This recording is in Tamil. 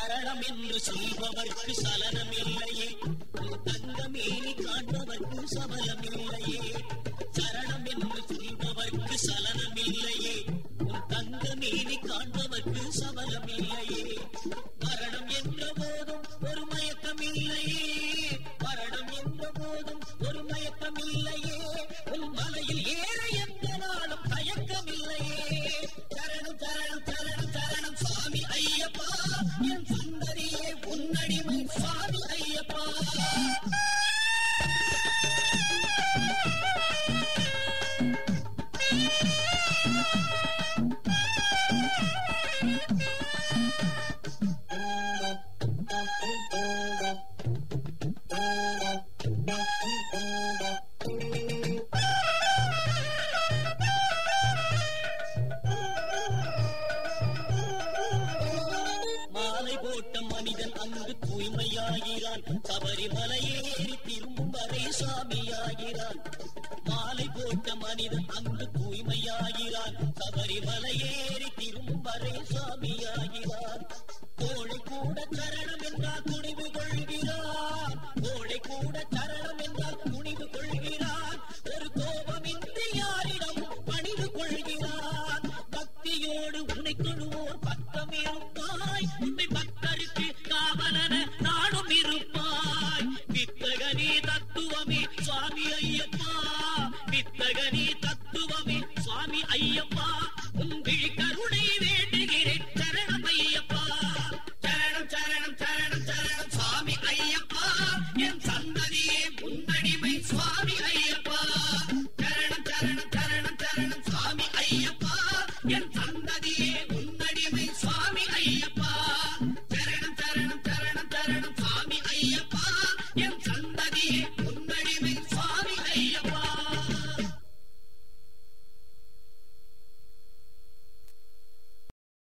சரணம் என்று சொல்பவர்க்கு சலனம் இல்லையே உன் தங்கமேனி காண்பவர்க்கு சபலம் இல்லையே சரணம் என்று சொல்பவர்க்கு சலனம் இல்லையே உன் தங்கமேனி காண்பவர்க்கு சபலம் இல்லையே மரணம் என்ற போதும் ஒரு மயக்கம் இல்லையே மரணம் என்ற போதும் ஒரு மயக்கம் இல்லையே உன் மலையில் ஏற எந்த நாளும் தயக்கம் இல்லையே சரணம் சரணம் சரணம் சரணம் சுவாமி ஐயப்பா என் சுந்தரியே உன்னடிமை சுவாமி ஐயப்பா மாலை போட்ட மனிதன் அங்கு தூய்மையாகிறான் சபரிமலையேறி திரும்பும் வரை சாமியாகிறான் மாலை போட்ட மனிதன் அங்கு தூய்மையாகிறான் சபரிமலையேறி திரும்பும் வரை சாமியாகிறான் கோழை கூட சரணம் என்றால் துணிவு கொள்கிறான் கோழை கூட சரணம் என்றால் துணிவு கொள்கிறான் ஒரு கோபமின்றி யாரிடம் பணிவு கொள்கிறான் பக்தியோடு உன்னை தொழுவோர் பக்கமே இருப்பாய் உன்னை